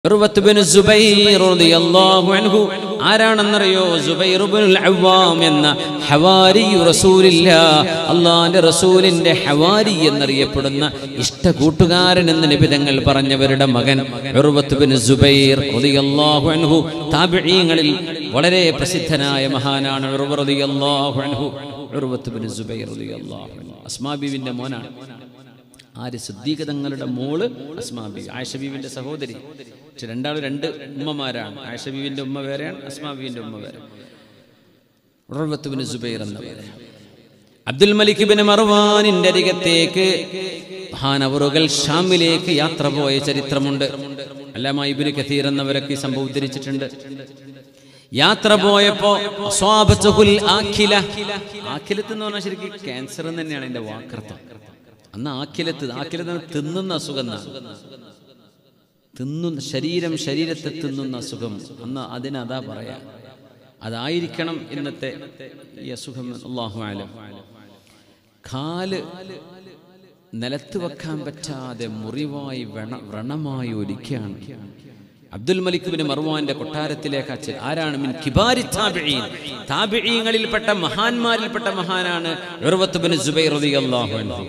ഉർവത്ത് bin Zubair റളിയല്ലാഹു അൻഹു ആരാണെന്നറിയോ സുബൈർ ഇബ്നുൽ അവ്വാം എന്ന ഹവാരി റസൂലില്ല അള്ളാന്റെ റസൂലിന്റെ ഹവാരി എന്നറിയപ്പെടുന്ന ഇഷ്ട കൂട്ടുകാരൻ എന്ന് നിബിതങ്ങൾ പറഞ്ഞവരുടെ മകൻ ഉർവത്ത് ബിൻ സുബൈർ റളിയല്ലാഹു അൻഹു താബിഈങ്ങളിൽ വളരെ പ്രസിദ്ധനായ മഹാനാണ് ഉർവ റളിയല്ലാഹു അൻഹു ഉർവത്ത് ബിൻ സുബൈർ റളിയല്ലാഹു അൻഹു അസ്മാ ബീവിന്റെ മോനാണ് ആര് സിദ്ദീഖ് തങ്ങളുടെ മോള് അസ്മാ ബീവി ആയിഷ ബീവിന്റെ സഹോദരി പക്ഷെ രണ്ടാളും രണ്ട് ഉമ്മമാരാണ് ആയിഷ ബീവിന്റെ ഉമ്മ വേറെയാണ് അസ്മാ ബീവിന്റെ ഉമ്മ വേറെ ഉറവത്തുബിന് സുബൈർ എന്ന പേര് അബ്ദുൽ മലിക് ബിൻ മർവാനിന്റെ അരികത്തേക്ക് മഹാനവറുകൾ ഷാമിലേക്ക് യാത്ര പോയ ചരിത്രമുണ്ട് അല്ലാമ ഇബിന് കഥീർ എന്നവരൊക്കെ ഈ സംഭവം ഉദ്ധരിച്ചിട്ടുണ്ട് യാത്ര പോയപ്പോ അസ്വാബത്തുഹുൽ ആഖില ആഖിലത്ത് എന്ന് പറഞ്ഞാൽ ശരിക്കും ക്യാൻസർ എന്ന് തന്നെയാണ് എന്റെ വാക്കർത്ഥം അന്ന് ആഖിലത്ത് ആഖിലത്ത് എന്ന് തിന്നുന്ന അസുഖം എന്നാ. തിന്നുന്ന ശരീരം ശരീരത്തെ തിന്നുന്ന അസുഖം അന്ന് അതിനതാ പറയാ അതായിരിക്കണം ഇന്നത്തെ ഈ അസുഖം അള്ളാഹു ആലം കാല് നിലത്ത് വെക്കാൻ പറ്റാതെ മുറിവായി വ്രണ വ്രണമായി ഒലിക്കുകയാണ് അബ്ദുൽ മലിക് ബിൻ മർവാന്റെ കൊട്ടാരത്തിലേക്ക് അച്ഛൻ ആരാണ് മിൻ കിബാരി താബിഈൻ താബിഈങ്ങളിൽപ്പെട്ട മഹാന്മാരിൽപ്പെട്ട മഹാനാണ് ഉർവത്ത് ബിൻ സുബൈർ റളിയല്ലാഹു അൻഹു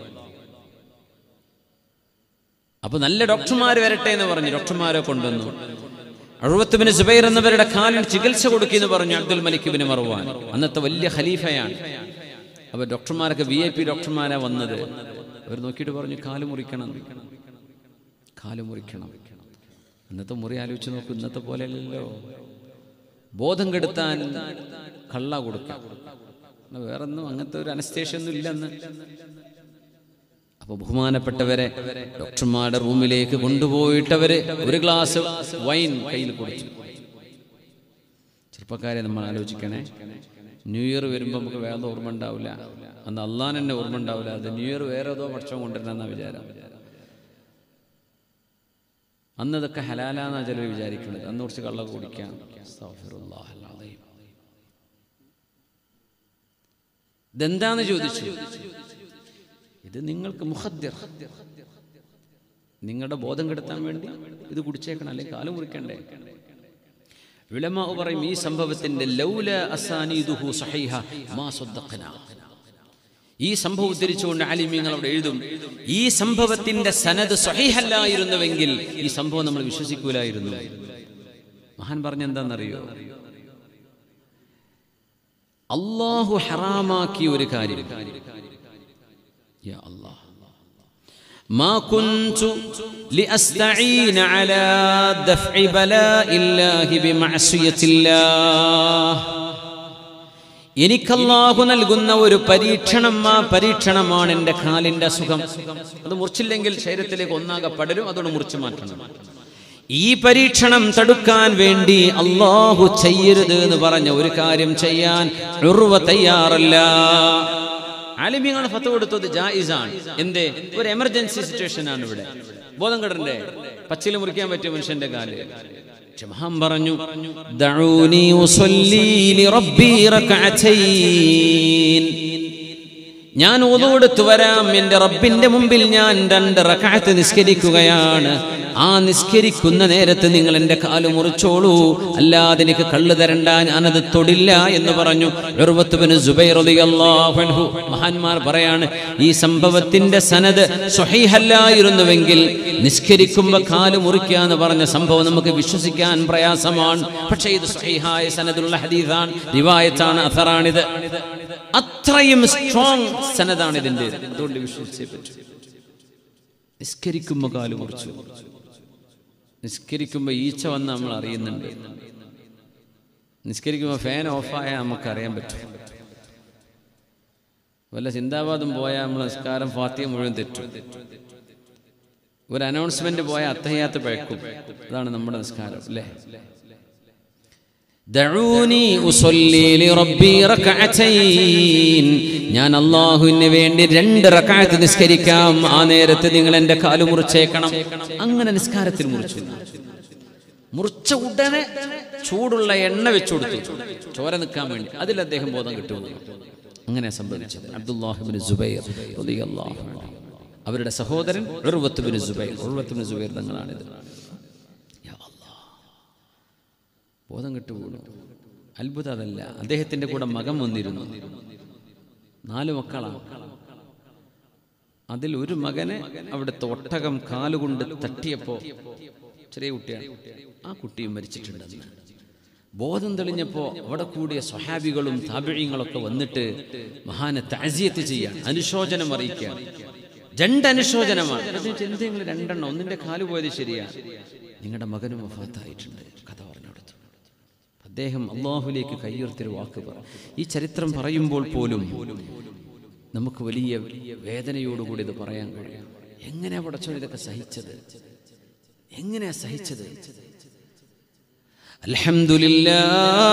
അപ്പൊ നല്ല ഡോക്ടർമാർ വരട്ടെ എന്ന് പറഞ്ഞു ഡോക്ടർമാരെ കൊണ്ടുവന്നു അഴുപത്തുബിന് സുബൈർ എന്നവരുടെ കാലിൽ ചികിത്സ കൊടുക്കുമെന്ന് പറഞ്ഞു അബ്ദുൽ മലിക് ബിൻ മർവാൻ അന്നത്തെ വലിയ ഖലീഫയാണ് അപ്പൊ ഡോക്ടർമാരൊക്കെ വി ഐ പി ഡോക്ടർമാരാ വന്നത് അവർ നോക്കിയിട്ട് പറഞ്ഞു കാല് മുറിക്കണം കാല് മുറിക്കണം അന്നത്തെ മുറി ആലോചിച്ച് നോക്കൂ ഇന്നത്തെ പോലെ അല്ലല്ലോ ബോധം കെടുത്താൻ കള്ള കൊടുക്കാം വേറൊന്നും അങ്ങനത്തെ ഒരു അനസ്തേഷ്യ ഒന്നും ഇല്ലെന്ന് അപ്പൊ ബഹുമാനപ്പെട്ടവരെ ഡോക്ടർമാരുടെ റൂമിലേക്ക് കൊണ്ടുപോയിട്ടവര് ഒരു ഗ്ലാസ് വൈൻ കയ്യിൽ കൊടുത്തു ചെറുപ്പക്കാരെ നമ്മൾ ആലോചിക്കണേ ന്യൂ ഇയർ വരുമ്പോൾ നമുക്ക് വേറെ ഓർമ്മ ഉണ്ടാവില്ല അന്ന് അള്ളാൻ തന്നെ ഓർമ്മ ഉണ്ടാവില്ല അത് ന്യൂ ഇയർ വേറെ ഏതോ പക്ഷം കൊണ്ടുവരണമെന്ന വിചാരം അന്ന് ഇതൊക്കെ ഹലാലാന്നാ ചിലർ വിചാരിക്കുന്നത് അന്ന് കുറച്ച് കള്ള കുടിക്കാം അസ്തഗ്ഫിറുല്ലാഹൽ അലീം. ഇതെന്താന്ന് ചോദിച്ചു ഇത് നിങ്ങൾക്ക് മുഖദ്ദിർ നിങ്ങളുടെ ബോധം കെടുത്താൻ വേണ്ടി ഇത് കുടിച്ചേക്കണം അല്ലെങ്കിൽ കാല് മുറിക്കണ്ടേ വിളമാ പറയും ഈ സംഭവത്തിന്റെ ലൗല അസാനീദുഹു സഹീഹ മാ സ്വദ്ദഖന ഈ സംഭവം ഉദ്ധരിച്ചുകൊണ്ട് ആലിമ്യങ്ങൾ അവിടെ എഴുതും ഈ സംഭവത്തിന്റെ സനത് സഹീഹല്ലായിരുന്നുവെങ്കിൽ ഈ സംഭവം നമ്മൾ വിശ്വസിക്കൂലായിരുന്നു മഹാൻ പറഞ്ഞെന്താണെന്നറിയോ അള്ളാഹു ഹറാമാക്കിയ ഒരു കാര്യം يا الله ما كنت لأستعين على دفع بلاء الله بمعصية الله എനിക്കല്ലാഹു നൽകുന്ന ഒരു പരീക്ഷണം ആ പരീക്ഷണമാണ് എൻ്റെ കാലിൻ്റെ അസുഖം അത് മുറിച്ചില്ലെങ്കിൽ ശരീരത്തിലേക്ക് ഒന്നാകെ പടരും അതുകൊണ്ട് മുറിച്ചു മാറ്റണം ഈ പരീക്ഷണം തടുക്കാൻ വേണ്ടി അള്ളാഹു ചെയ്യരുത് എന്ന് പറഞ്ഞ ഒരു കാര്യം ചെയ്യാൻ ഉറുവ തയ്യാറല്ല ആലിമ്യങ്ങൾ ഫത്ത് കൊടുത്തത് ജായിസാണ് എന്തേ ഒരു എമർജൻസി സിറ്റുവേഷൻ ആണ് ഇവിടെ ബോധം കെടണ്ടേ പച്ചില മുറിക്കാൻ പറ്റിയ മനുഷ്യന്റെ കാല് പക്ഷെ മഹാൻ പറഞ്ഞു ദഊനി ഉസല്ലി ലിറബ്ബി റകഅതൈൻ ഞാൻ ഒതുകൊടുത്തു വരാം എൻ്റെ റബ്ബിന്റെ മുമ്പിൽ ഞാൻ രണ്ട് റക്കാത്ത് നിസ്കരിക്കുകയാണ് ആ നിസ്കരിക്കുന്ന നേരത്ത് നിങ്ങൾ എൻ്റെ കാല് മുറിച്ചോളൂ അല്ലാതെ എനിക്ക് കള്ളു തരണ്ട ഞാനത് തൊടില്ല എന്ന് പറഞ്ഞു ഉർവത്തുബിന് സുബൈർ റളിയല്ലാഹു അൻഹു മഹാന്മാർ പറയാണ് ഈ സംഭവത്തിന്റെ സനത് സ്വഹീഹല്ലായിരുന്നുവെങ്കിൽ നിസ്കരിക്കുമ്പോൾ കാല് മുറിക്കുക എന്ന് പറഞ്ഞ സംഭവം നമുക്ക് വിശ്വസിക്കാൻ പ്രയാസമാണ് പക്ഷേ ഇത് സ്വഹീഹായ സനദുള്ള ഹദീസാണ് റിവായത്താണ് അഥറാണിത് അത്രയും സ്ട്രോങ് സനതാണ് ഇതിന്റെ അതുകൊണ്ട് വിശ്വസിച്ചേ പറ്റൂ നിസ്കരിക്കുമ്പോൾ കാല് മുറിച്ചു നിസ്കരിക്കുമ്പോൾ ഈച്ച വന്ന് നമ്മൾ അറിയുന്നുണ്ട് നിസ്കരിക്കുമ്പോൾ ഫാൻ ഓഫായാൽ നമുക്ക് അറിയാൻ പറ്റും വല്ല ചിന്താവാദം പോയാൽ നമ്മൾ നിസ്കാരം ഫാത്തിയ മുഴുവൻ തെറ്റും ഒരു അനൗൺസ്മെന്റ് പോയാൽ അത്തഹ്യാത്ത് പഴക്കും അതാണ് നമ്മുടെ നിസ്കാരം അല്ലേ ദഊനി ഉസല്ലി ലിറബ്ബി റകഅതൈൻ ഞാൻ അള്ളാഹുവിന് വേണ്ടി രണ്ട് റക്അത്ത് നിസ്കരിക്കാം ആ നേരത്ത് നിങ്ങൾ എൻ്റെ കാല് മുറിച്ചേക്കണം അങ്ങനെ നിസ്കാരത്തിൽ മുറിച്ചു മുറിച്ച ഉടനെ ചൂടുള്ള എണ്ണ വെച്ചു കൊടുത്തു ചോര നിൽക്കാൻ വേണ്ടി അതിൽ അദ്ദേഹം ബോധം കിട്ടുപോയി അങ്ങനെ സംഭവിച്ചത് അബ്ദുല്ലാഹിബിൻ സുബൈർ റളിയല്ലാഹു അൻഹു അവരുടെ സഹോദരൻ ഉർവത്തുബിൻ സുബൈർ ഉർവത്തുബിൻ സുബൈർ തങ്ങളാണിത് യാ ബോധം കെട്ടു വീണു അത്ഭുതം അതല്ല അദ്ദേഹത്തിന്റെ കൂടെ മകൻ വന്നിരുന്നു നാല് മക്കളാണ് അതിൽ ഒരു മകനെ അവിടുത്തെ ഒട്ടകം കാലുകൊണ്ട് തട്ടിയപ്പോ ചെറിയ കുട്ടിയാണ് ആ കുട്ടിയും മരിച്ചിട്ടുണ്ടെന്ന് ബോധം തെളിഞ്ഞപ്പോ അവിടെ കൂടിയ സ്വഹാബികളും താപിഴയങ്ങളൊക്കെ വന്നിട്ട് മഹാനെ താസിയത്ത് ചെയ്യാൻ അനുശോചനം അറിയിക്കാൻ രണ്ട് അനുശോചനമാണ് എന്തെങ്കിലും രണ്ടെണ്ണം ഒന്നിന്റെ കാല് പോയത് ശരിയാ നിങ്ങളുടെ മകനും വഫാത്തായിട്ടുണ്ട് കഥ പറഞ്ഞു കൊടുത്തു അദ്ദേഹം അള്ളാഹുലേക്ക് കയ്യുയർത്തിയൊരു വാക്ക് പറ ഈ ചരിത്രം പറയുമ്പോൾ പോലും നമുക്ക് വലിയ വേദനയോടുകൂടി ഇത് പറയാൻ കഴിയും എങ്ങനെയാ പടച്ചോ ഇതൊക്കെ സഹിച്ചത് എങ്ങനെയാ സഹിച്ചത് الحمد لله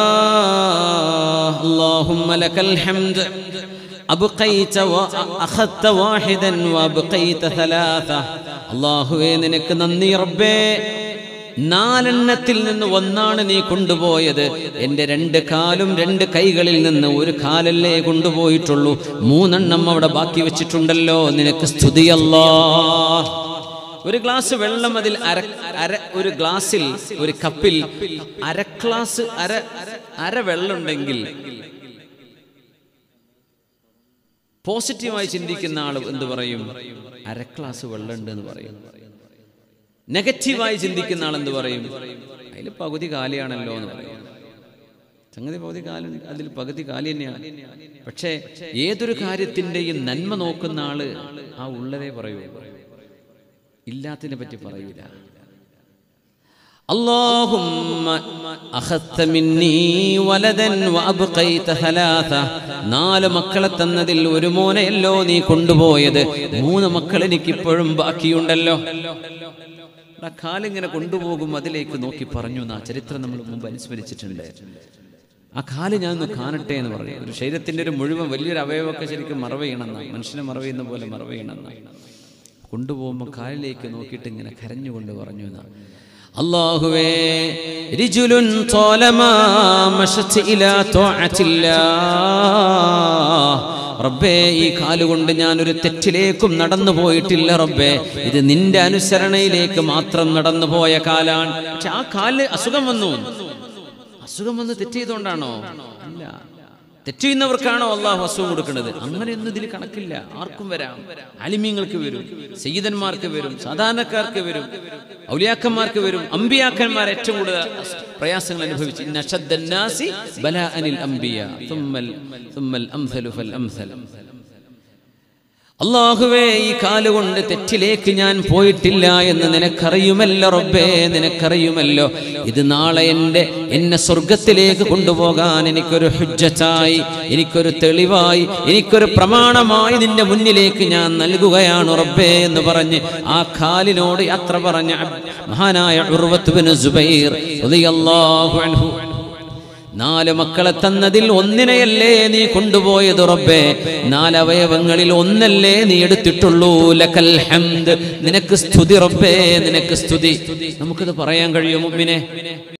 اللهم لك الحمد أبقيت وأخذت واحدا وأبقيت ثلاثة അള്ളാഹുവേ നിനക്ക് നന്ദി റബ്ബേ നാലെണ്ണത്തിൽ നിന്ന് ഒന്നാണ് നീ കൊണ്ടുപോയത് എൻ്റെ രണ്ട് കാലും രണ്ട് കൈകളിൽ നിന്ന് ഒരു കാലല്ലേ കൊണ്ടുപോയിട്ടുള്ളൂ മൂന്നെണ്ണം അവിടെ ബാക്കി വെച്ചിട്ടുണ്ടല്ലോ നിനക്ക് സ്തുതിയല്ലോ ഒരു ഗ്ലാസ് വെള്ളം അതിൽ അര അര ഒരു ഗ്ലാസ്സിൽ ഒരു കപ്പിൽ അര ഗ്ലാസ് അര അര വെള്ളമുണ്ടെങ്കിൽ പോസിറ്റീവായി ചിന്തിക്കുന്ന ആൾ എന്ത് പറയും അര ഗ്ലാസ് വെള്ളമുണ്ട് എന്ന് പറയും നെഗറ്റീവായി ചിന്തിക്കുന്ന ആൾ എന്ത് പറയും അതിൽ പകുതി കാലിയാണല്ലോ എന്ന് പറയും സംഗതി പകുതി കാലം അതിൽ പകുതി കാലി തന്നെയാണ് പക്ഷേ ഏതൊരു കാര്യത്തിന്റെയും നന്മ നോക്കുന്ന ആള് ആ ഉള്ളതേ പറയൂ ഇല്ലാത്തതിനെ പറ്റി പറയൂല اللهم أخذت مني ولدا وأبقيت ثلاثة നാല് മക്കളെ തന്നതിൽ ഒരു മോനെയല്ലോ നീ കൊണ്ടുപോയത് മൂന്ന് മക്കൾ എനിക്കിപ്പോഴും ബാക്കിയുണ്ടല്ലോ ആ കാലിങ്ങനെ കൊണ്ടുപോകും അതിലേക്ക് നോക്കി പറഞ്ഞു എന്നാ ചരിത്രം നമ്മൾ മുമ്പ് അനുസ്മരിച്ചിട്ടുണ്ട് ആ കാല് ഞാൻ ഒന്ന് കാണട്ടെ എന്ന് പറഞ്ഞു ഒരു ശരീരത്തിന്റെ ഒരു മുഴുവൻ വലിയൊരു അവയവമൊക്കെ ശരിക്കും മറവയണമെന്ന മനുഷ്യനെ മറവയുന്ന പോലെ മറവയണമെന്ന കൊണ്ടുപോകുമ്പോൾ കാലിലേക്ക് നോക്കിയിട്ട് ഇങ്ങനെ കരഞ്ഞുകൊണ്ട് പറഞ്ഞു എന്നാ അള്ളാഹുവേ റിജുലുൻ തോലമാ മശത്ത് ഇലാ റബ്ബേ ഈ കാലുകൊണ്ട് ഞാൻ ഒരു തെറ്റിലേക്കും നടന്നു പോയിട്ടില്ല റബ്ബേ ഇത് നിന്റെ അനുസരണയിലേക്ക് മാത്രം നടന്നു പോയ കാലാണ് പക്ഷെ ആ കാല് അസുഖം വന്നു അസുഖം വന്ന് തെറ്റ് ചെയ്തുകൊണ്ടാണോ അല്ല തെറ്റ് ചെയ്യുന്നവർക്കാണോ അള്ളാഹു അസുഖം കൊടുക്കുന്നത് അങ്ങനെയൊന്നും ഇതിൽ കണക്കില്ല ആർക്കും വരാം അലിമ്യങ്ങൾക്ക് വരും സയ്യിദന്മാർക്ക് വരും സാധാരണക്കാർക്ക് വരും ഔലിയാക്കന്മാർക്ക് വരും അമ്പിയാക്കന്മാർ ഏറ്റവും കൂടുതൽ പ്രയാസങ്ങൾ അനുഭവിച്ചു ഇന്ന അശദ്ദന്നാസി ബലാഅനിൽ അംബിയ തുമ്മൽ തുമ്മൽ അംസലു ഫൽ അംസൽ അള്ളാഹുവേ ഈ കാലുകൊണ്ട് തെറ്റിലേക്ക് ഞാൻ പോയിട്ടില്ല എന്ന് നിനക്കറിയുമല്ലോ റബ്ബേ നിനക്കറിയുമല്ലോ ഇത് നാളെ എൻ്റെ എന്നെ സ്വർഗത്തിലേക്ക് കൊണ്ടുപോകാൻ എനിക്കൊരു ഹുജ്ജത്തായി എനിക്കൊരു തെളിവായി എനിക്കൊരു പ്രമാണമായി നിന്റെ മുന്നിലേക്ക് ഞാൻ നൽകുകയാണ് റബ്ബേ എന്ന് പറഞ്ഞ് ആ കാലിനോട് യാത്ര പറഞ്ഞ മഹാനായ ഉർവത്ത് ബിൻ സുബൈർ റളിയല്ലാഹു അൻഹു നാല് മക്കളെ തന്നതിൽ ഒന്നിനെയല്ലേ നീ കൊണ്ടുപോയത് റബ്ബേ നാലവയവങ്ങളിൽ ഒന്നല്ലേ നീ എടുത്തിട്ടുള്ളൂ ലക്കൽ ഹംദ് നിനക്ക് സ്തുതി റബ്ബേ നിനക്ക് സ്തുതി നമുക്കത് പറയാൻ കഴിയുമോ മുമ്പിനെ